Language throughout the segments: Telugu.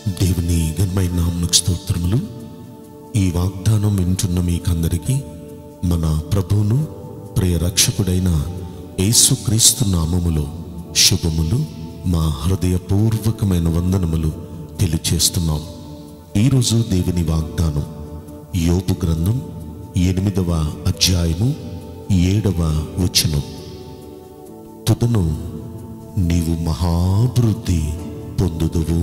దేవుని ఘనమైన నామకు స్తోత్రములు ఈ వాగ్దానం వింటున్న మీకందరికీ మన ప్రభువును ప్రియ రక్షకుడైన యేసుక్రీస్తు నామములో శుభములు మా హృదయపూర్వకమైన వందనములు తెలియచేస్తున్నాం ఈరోజు దేవుని వాగ్దానం యోపు గ్రంథం ఎనిమిదవ అధ్యాయము ఏడవ వచనం తుదను నీవు మహాభివృద్ధి పొందుదువు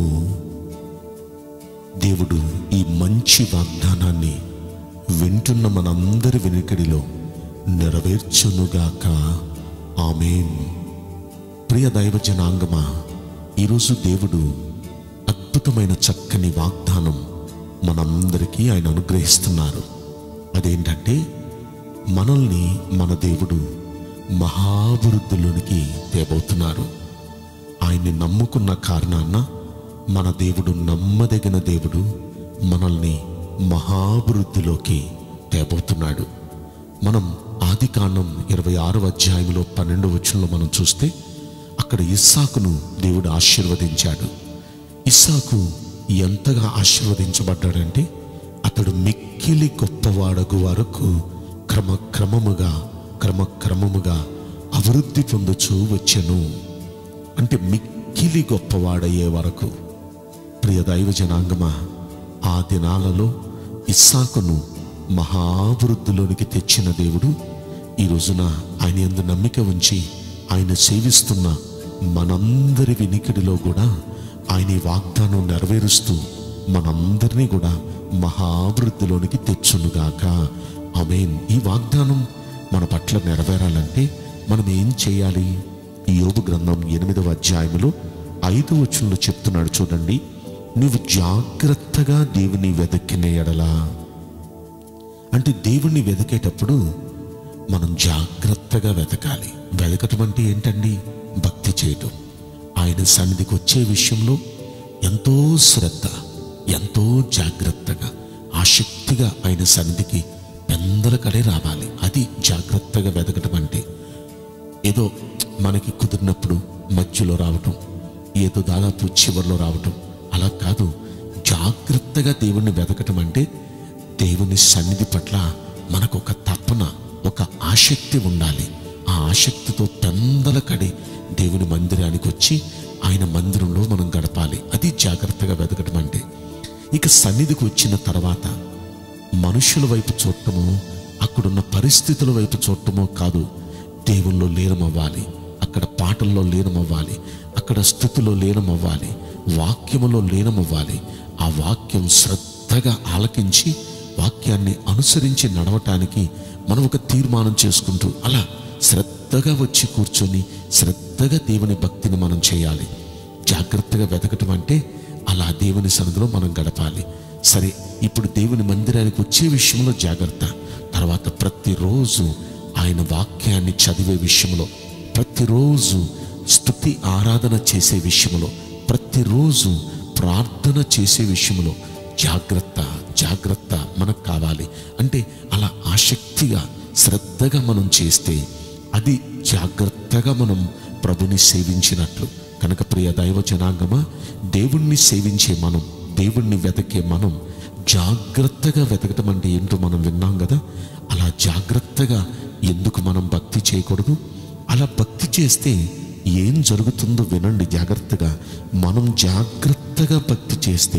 దేవుడు ఈ మంచి వాగ్దానాన్ని వింటున్న మనందరి వెనుకడిలో నెరవేర్చునుగాక ఆమెన్ ప్రియ దైవ జనాంగమా ఈరోజు దేవుడు అద్భుతమైన చక్కని వాగ్దానం మనందరికీ ఆయన అనుగ్రహిస్తున్నారు అదేంటంటే మనల్ని మన దేవుడు మహాభివృద్ధిలోనికి తేబోతున్నారు ఆయన్ని నమ్ముకున్న కారణాన మన దేవుడు నమ్మదగిన దేవుడు మనల్ని మహాభివృద్ధిలోకి తేబోతున్నాడు మనం ఆది కాండం ఇరవై ఆరవ అధ్యాయంలో పన్నెండు వచనంలో మనం చూస్తే అక్కడ ఇస్సాకును దేవుడు ఆశీర్వదించాడు ఇస్సాకు ఎంతగా ఆశీర్వదించబడ్డాడంటే అతడు మిక్కిలి గొప్పవాడగు వరకు క్రమక్రమముగా క్రమక్రమముగా అభివృద్ధి పొందుచూ వచ్చెను అంటే మిక్కిలి గొప్పవాడయ్యే వరకు ప్రియ దైవ జనాంగమా ఆ దినాలలో ఇస్సాకును మహాభివృద్ధిలోనికి తెచ్చిన దేవుడు ఈ రోజున ఆయన ఎందు నమ్మిక ఉంచి ఆయన సేవిస్తున్న మనందరి వినికిడిలో కూడా ఆయన ఈ వాగ్దానం నెరవేరుస్తూ మనందరినీ కూడా మహాభివృద్ధిలోనికి తెచ్చునుగాక ఆమేన్ ఈ వాగ్దానం మన పట్ల నెరవేరాలంటే మనం ఏం చేయాలి ఈ యోగు గ్రంథం ఎనిమిదవ అధ్యాయములో ఐదు వచనంలో చెప్తున్నాడు చూడండి నువ్వు జాగ్రత్తగా దేవుని వెదక్కిన ఎడలా అంటే దేవుణ్ణి వెతికేటప్పుడు మనం జాగ్రత్తగా వెతకాలి వెతకటం అంటే ఏంటండి భక్తి చేయటం ఆయన సన్నిధికి వచ్చే విషయంలో ఎంతో శ్రద్ధ ఎంతో జాగ్రత్తగా ఆసక్తిగా ఆయన సన్నిధికి పెందలకడే రావాలి అది జాగ్రత్తగా వెతకటం అంటే ఏదో మనకి కుదిరినప్పుడు మధ్యలో రావటం ఏదో దాదాపు చివరిలో రావటం అలా కాదు జాగ్రత్తగా దేవుణ్ణి వెతకటం అంటే దేవుని సన్నిధి పట్ల మనకు ఒక తపన ఒక ఆసక్తి ఉండాలి ఆ ఆసక్తితో పెందలకడి దేవుని మందిరానికి వచ్చి ఆయన మందిరంలో మనం గడపాలి అది జాగ్రత్తగా వెతకటం అంటే ఇక సన్నిధికి వచ్చిన తర్వాత మనుషుల వైపు చూడటము అక్కడున్న పరిస్థితుల వైపు చూడటమో కాదు దేవుల్లో లీనమవ్వాలి అక్కడ పాటల్లో లీనమవ్వాలి అక్కడ స్థుతిలో లీనమవ్వాలి వాక్యములో లీనమవ్వాలి ఆ వాక్యం శ్రద్ధగా ఆలకించి వాక్యాన్ని అనుసరించి నడవటానికి మనం ఒక తీర్మానం చేసుకుంటూ అలా శ్రద్ధగా వచ్చి కూర్చొని శ్రద్ధగా దేవుని భక్తిని మనం చేయాలి జాగ్రత్తగా వెతకటం అంటే అలా దేవుని సన్నిధిలో మనం గడపాలి సరే ఇప్పుడు దేవుని మందిరానికి వచ్చే విషయంలో జాగ్రత్త తర్వాత ప్రతిరోజు ఆయన వాక్యాన్ని చదివే విషయంలో ప్రతిరోజు స్తుతి ఆరాధన చేసే విషయంలో ప్రతిరోజు ప్రార్థన చేసే విషయంలో జాగ్రత్త జాగ్రత్త మనకు కావాలి అంటే అలా ఆసక్తిగా శ్రద్ధగా మనం చేస్తే అది జాగ్రత్తగా మనం ప్రభుని సేవించినట్లు కనుక ప్రియ దైవ జనాంగమా దేవుణ్ణి సేవించే మనం దేవుణ్ణి వెతకే మనం జాగ్రత్తగా వెతకటం అంటే ఏంటో మనం విన్నాం కదా అలా జాగ్రత్తగా ఎందుకు మనం భక్తి చేయకూడదు అలా భక్తి చేస్తే ఏం జరుగుతుందో వినండి జాగ్రత్తగా మనం జాగ్రత్తగా భక్తి చేస్తే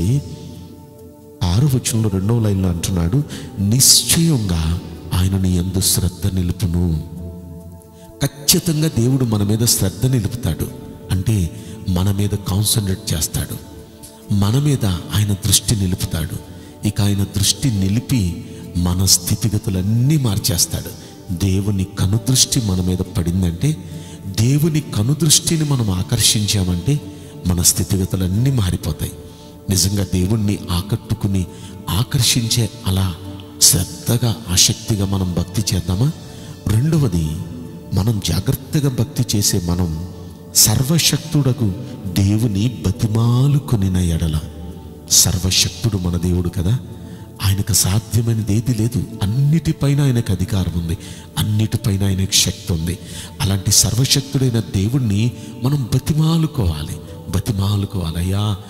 ఆరో వచనంలో రెండవ లైన్లో అంటున్నాడు నిశ్చయంగా ఆయనని ఎందు శ్రద్ధ నిలుపును ఖచ్చితంగా దేవుడు మన మీద శ్రద్ధ నిలుపుతాడు అంటే మన మీద కాన్సన్ట్రేట్ చేస్తాడు మన మీద ఆయన దృష్టి నిలుపుతాడు ఇక ఆయన దృష్టి నిలిపి మన స్థితిగతులన్నీ మార్చేస్తాడు దేవుని కనుదృష్టి మన మీద పడిందంటే దేవుని కనుదృష్టిని మనం ఆకర్షించామంటే మన స్థితిగతులన్నీ మారిపోతాయి నిజంగా దేవుణ్ణి ఆకట్టుకుని ఆకర్షించే అలా శ్రద్ధగా ఆసక్తిగా మనం భక్తి చేద్దామా రెండవది మనం జాగ్రత్తగా భక్తి చేసే మనం సర్వశక్తుడకు దేవుని బతిమాలుకొనిన ఎడల సర్వశక్తుడు మన దేవుడు కదా ఆయనకు సాధ్యమైనది ఏది లేదు అన్నిటిపైన ఆయనకు అధికారం ఉంది అన్నిటిపైన ఆయనకు శక్తి ఉంది అలాంటి సర్వశక్తుడైన దేవుణ్ణి మనం బతిమాలుకోవాలి బతిమాలుకోవాలి అయ్యా నా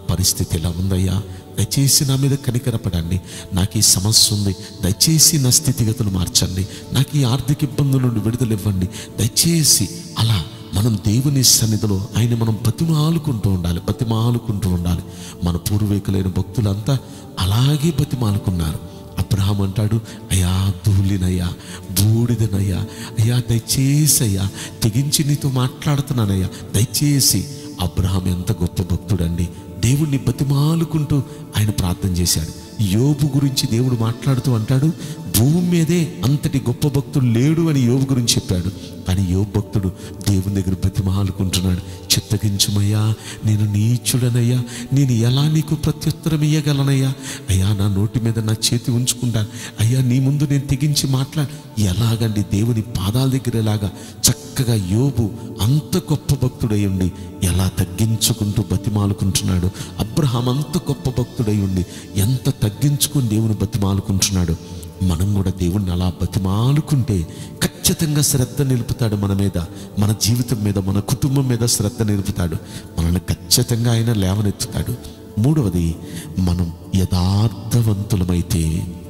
పరిస్థితి ఎలా ఉందయ్యా దయచేసి నా మీద కనికరపడండి నాకు ఈ సమస్య ఉంది దయచేసి నా స్థితిగతులు మార్చండి నాకు ఈ ఆర్థిక ఇబ్బందుల నుండి విడుదల ఇవ్వండి దయచేసి అలా మనం దేవుని సన్నిధిలో ఆయన మనం బతిమాలుకుంటూ ఉండాలి బతిమాలుకుంటూ ఉండాలి మన పూర్వీకులైన భక్తులంతా అలాగే బతిమాలుకున్నారు అబ్రహాం అంటాడు అయ్యా ధూళినయ్యా బూడిదనయ్యా అయ్యా దయచేసి అయ్యా తెగించి నీతో మాట్లాడుతున్నానయ్యా దయచేసి అబ్రహాం ఎంత గొప్ప భక్తుడండి దేవుణ్ణి బతిమాలుకుంటూ ఆయన ప్రార్థన చేశాడు యోబు గురించి దేవుడు మాట్లాడుతూ అంటాడు భూమి మీదే అంతటి గొప్ప భక్తుడు లేడు అని యోబు గురించి చెప్పాడు కానీ యోబు భక్తుడు దేవుని దగ్గర బతిమాలుకుంటున్నాడు చిత్తగించమయ్యా నేను నీచుడనయ్యా నేను ఎలా నీకు ప్రత్యుత్తరం ఇయ్యగలనయ్యా అయ్యా నా నోటి మీద నా చేతి ఉంచుకుంటాను అయ్యా నీ ముందు నేను తెగించి మాట్లా ఎలాగండి దేవుని పాదాల దగ్గర ఎలాగా చక్కగా యోబు అంత గొప్ప భక్తుడై ఉండి ఎలా తగ్గించుకుంటూ బతిమాలుకుంటున్నాడు అబ్రహాం అంత గొప్ప భక్తుడై ఉండి ఎంత తగ్గించుకుని దేవుని బతిమాలుకుంటున్నాడు మనం కూడా దేవుణ్ణి అలా బతిమాలుకుంటే ఖచ్చితంగా శ్రద్ధ నిలుపుతాడు మన మీద మన జీవితం మీద మన కుటుంబం మీద శ్రద్ధ నిలుపుతాడు మనల్ని ఖచ్చితంగా ఆయన లేవనెత్తుతాడు మూడవది మనం యథార్థవంతులమైతే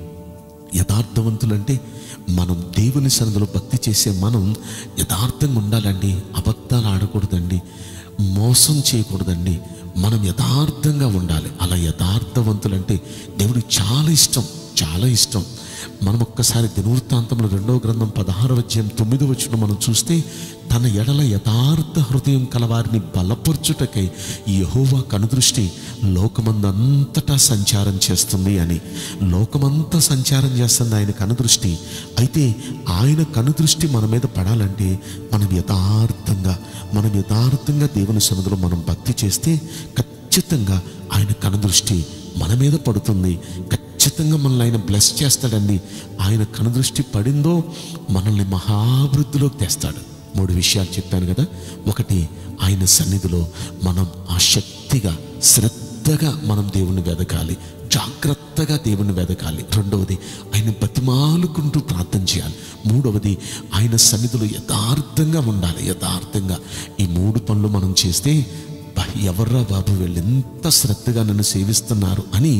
యథార్థవంతులంటే మనం దేవుని సన్నిధిలో భక్తి చేసే మనం యథార్థంగా ఉండాలండి అబద్ధాలు ఆడకూడదండి మోసం చేయకూడదండి మనం యథార్థంగా ఉండాలి అలా యథార్థవంతులంటే దేవుడికి చాలా ఇష్టం చాలా ఇష్టం మనం ఒక్కసారి దినవృత్తాంతంలో రెండవ గ్రంథం పదహారవ అధ్యాయం తొమ్మిది వచ్చిన మనం చూస్తే తన ఎడల యథార్థ హృదయం కలవారిని బలపరచుటకై యహోవా కనుదృష్టి లోకమందంతటా సంచారం చేస్తుంది అని లోకమంతా సంచారం చేస్తుంది ఆయన కనుదృష్టి అయితే ఆయన కనుదృష్టి మన మీద పడాలంటే మనం యథార్థంగా మనం యథార్థంగా దేవుని సన్నిధిలో మనం భక్తి చేస్తే ఖచ్చితంగా ఆయన కనుదృష్టి మన మీద పడుతుంది ఖచ్చితంగా మనల్ని ఆయన బ్లెస్ చేస్తాడండి ఆయన కనుదృష్టి పడిందో మనల్ని మహాభివృద్ధిలోకి తెస్తాడు మూడు విషయాలు చెప్పాను కదా ఒకటి ఆయన సన్నిధిలో మనం ఆసక్తిగా శ్రద్ధగా మనం దేవుణ్ణి వెదకాలి జాగ్రత్తగా దేవుణ్ణి వెదకాలి రెండవది ఆయన బతిమాలుకుంటూ ప్రార్థన చేయాలి మూడవది ఆయన సన్నిధిలో యథార్థంగా ఉండాలి యథార్థంగా ఈ మూడు పనులు మనం చేస్తే "బా, ఎవర్రా బాబు వీళ్ళు ఎంత శ్రద్ధగా నన్ను సేవిస్తున్నారు అని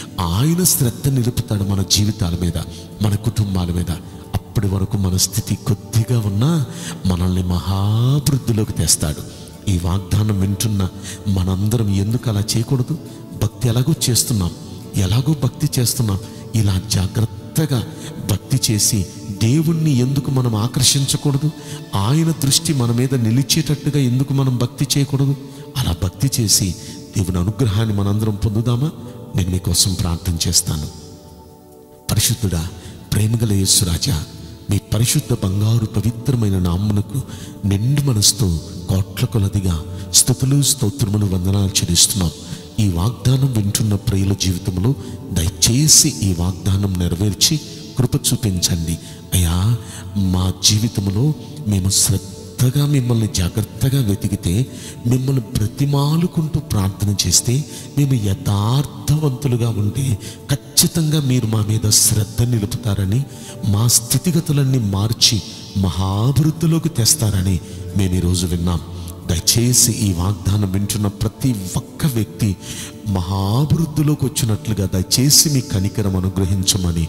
ఆయన శ్రద్ధ నిలుపుతాడు మన జీవితాల మీద మన కుటుంబాల మీద అప్పటి వరకు మన స్థితి కొద్దిగా ఉన్నా మనల్ని మహాభివృద్ధిలోకి తెస్తాడు ఈ వాగ్దానం వింటున్న మనందరం ఎందుకు అలా చేయకూడదు భక్తి ఎలాగో చేస్తున్నాం ఎలాగో భక్తి చేస్తున్నాం ఇలా జాగ్రత్తగా భక్తి చేసి దేవుణ్ణి ఎందుకు మనం ఆకర్షించకూడదు ఆయన దృష్టి మన మీద నిలిచేటట్టుగా ఎందుకు మనం భక్తి చేయకూడదు అలా భక్తి చేసి దేవుని అనుగ్రహాన్ని మనందరం పొందుదామా నేను మీకోసం ప్రార్థన చేస్తాను పరిశుద్ధుడా ప్రేమగల యేసురాజా మీ పరిశుద్ధ బంగారు పవిత్రమైన నామ్మునకు నిండు మనసుతో కోట్ల కొలదిగా స్థుతులు స్తోత్రములు వందనాలు చెల్లిస్తున్నాం ఈ వాగ్దానం వింటున్న ప్రియుల జీవితంలో దయచేసి ఈ వాగ్దానం నెరవేర్చి కృప చూపించండి అయ్యా మా జీవితంలో మేము శ్రద్ధగా మిమ్మల్ని జాగ్రత్తగా వెతికితే మిమ్మల్ని బ్రతిమాలుకుంటూ ప్రార్థన చేస్తే మేము యథార్థవంతులుగా ఉంటే ఖచ్చితంగా మీరు మా మీద శ్రద్ధ నిలుపుతారని మా స్థితిగతులన్నీ మార్చి మహాభివృద్ధిలోకి తెస్తారని మేము ఈరోజు విన్నాం దయచేసి ఈ వాగ్దానం వింటున్న ప్రతి ఒక్క వ్యక్తి మహాభివృద్ధిలోకి వచ్చినట్లుగా దయచేసి మీ కనికరం అనుగ్రహించమని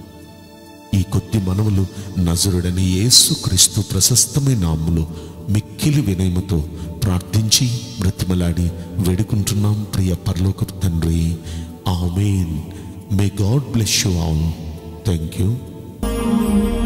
ఈ కొద్ది మనవులు నజరుడని యేసు క్రీస్తు ప్రశస్తమైన నామ్ములో మిక్కిలి వినయముతో ప్రార్థించి బ్రతిమలాడి వేడుకుంటున్నాం ప్రియ పరలోక తండ్రి amen may God bless you all thank you